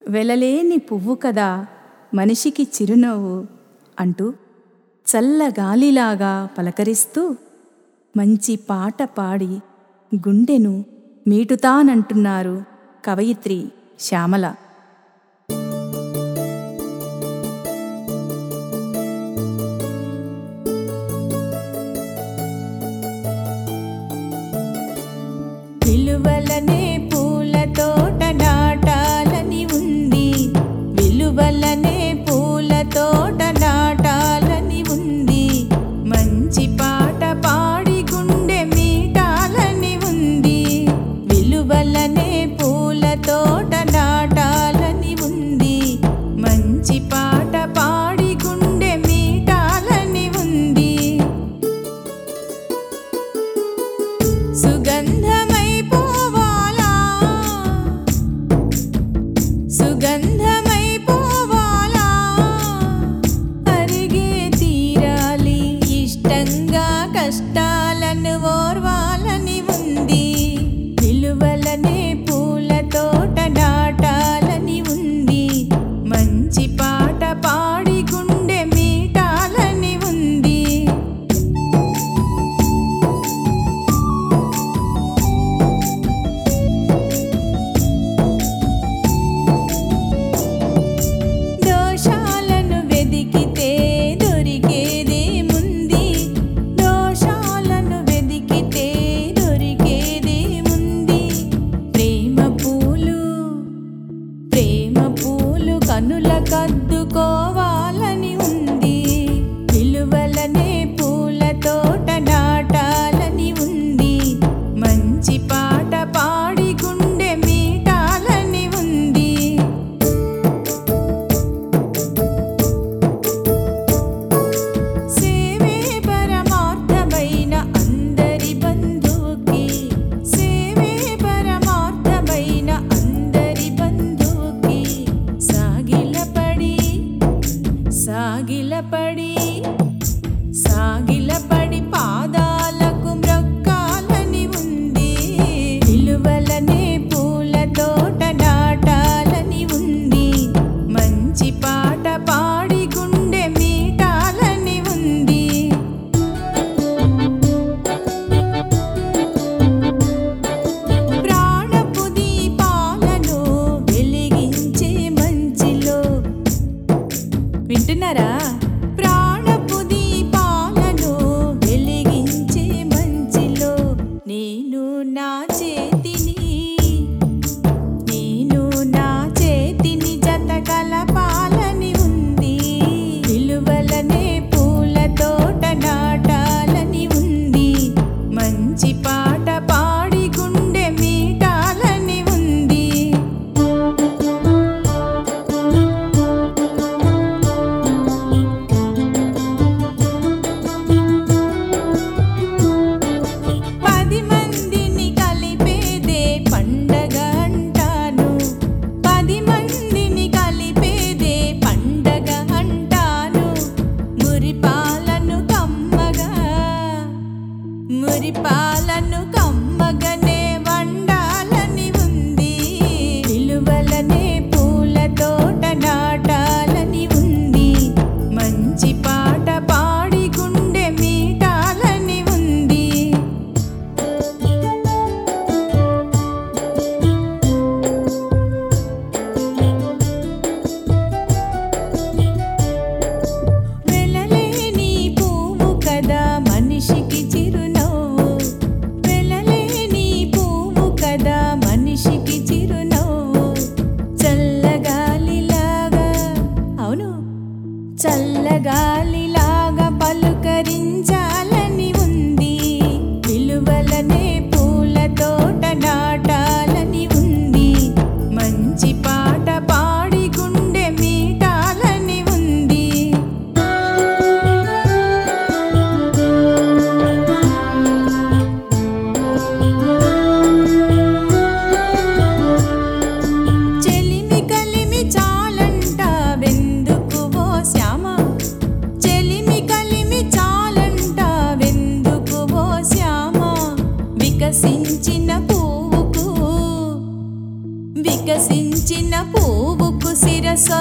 వెలలేని పువ్వు కదా మనిషికి చిరునవ్వు అంటూ చల్లగాలిలాగా పలకరిస్తూ మంచి పాట పాడి గుండెను మీటుతానంటున్నారు కవయిత్రి శ్యామల విలువలనే పూల తోట నాటాలని ఉంది విలువలనే పూల తోట నాటాలని ఉంది మంచి పాట పాడి గుండె మీటాలని ఉంది విలువలనే పూల తోట నాటాలని ఉంది మంచి పాట పాడి గుండె మీటాలని ఉంది సుగంధమై పోవాలా సుగంధమై పోవాలా అరిగే తీరాలి ఇష్టంగా కష్టాలను ఓర్వాలని ఉంది విలువలనే పూల తోట నాటాలని ఉంది మంచి పాట పాడి గుండె మీటాలని ఉంది దోషాలను వెదికితే దొరికేదేముంది దోషాలను వెదికితే దొరికేదేముంది ప్రేమ పూలు ప్రేమ పూలు కనుల కద్దుకోవాలని ఉంది విలువలనే పూల తోట నాటాలని ఉంది మంచి పాట పాడి గుండె మీటాలని ఉంది సేవే పరమార్థమైన అందరి బంధువుకి సేవే పరమార్థమైన అందరి బంధువుకి సాగిలపడి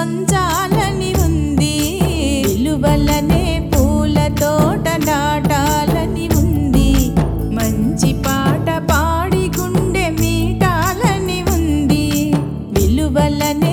పంచాలని ఉంది విలువలనే పూల తోట నాటాలని ఉంది మంచి పాట పాడి గుండె మీటాలని ఉంది విలువలనే